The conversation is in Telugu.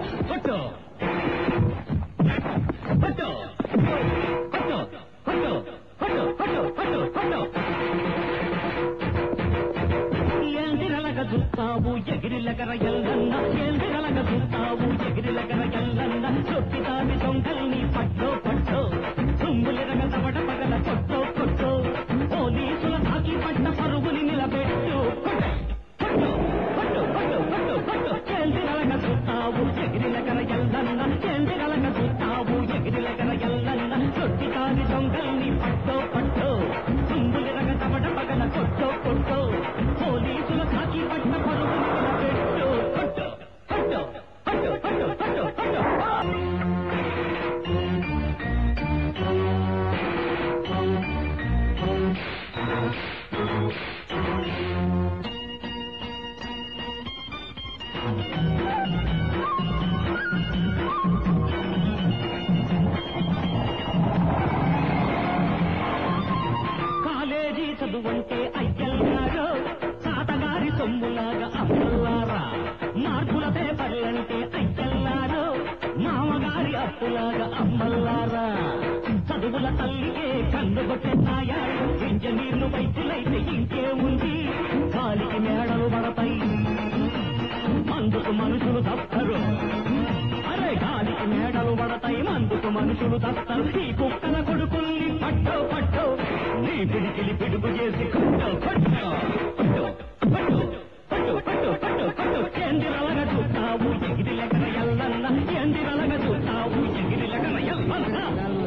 కొట్టు కొట్టు కొట్టు కొట్టు కొట్టు కొట్టు కొట్టు కొట్టు ఎందిరలగ చూస్తావు ఎగిరిలగర ఎల్లన్న ఎందిరలగ చూస్తావు ఎగిరిలగర ఎల్లన్న చొప్పితావి దొంగల్ని పట్టో పట్టో తుమ్ములిరగ తవడ పగల కొట్టో కొట్టో పోలీసుల తాకి పట్ట పరుగుని నిలబెట్టు కొట్టు కొట్టు కొట్టు కొట్టు కొట్టు ఎందిరలగ చూస్తావు ఎగిరిలగర ఎల్లన్న ఎందిరలగ చూస్తావు ఎగిరిలగర ఎల్లన్న చొప్పితావి దొంగల్ని పట్టో పట్టో తుమ్ములిరగ తవడ పగల కొట్టో కొట్టో పోలీసుల కాకి పట్ట పరుగుని నిలబెట్టు కొట్టు కొట్టు కొట్టు కొట్టు కొట్టు కొట్టు కాలేజీ చదువంటే అయ్యల్లారో తాతగారి సొమ్ములాగా అమ్మల్లారా మార్కుల పేపర్లంటే అయ్యల్లారో మామగారి అప్పులాగా అమ్మల్లారా చదువుల తల్లికే కన్ను కొట్టెన్నాయాడు ఇంజనీర్లు వైద్యులైతే ఇంకేముంది గాలికి మేడలు పడతాయి మందుకు మనుషులు తప్పరు అరే గాలికి మేడలు పడతాయి మందుకు మనుషులు తప్పరు ఈ కుక్కల కొడుకుల్ని పట్టో పట్టో నీ పిడికిలి పిడుగు చేసి కొట్టో కొట్టో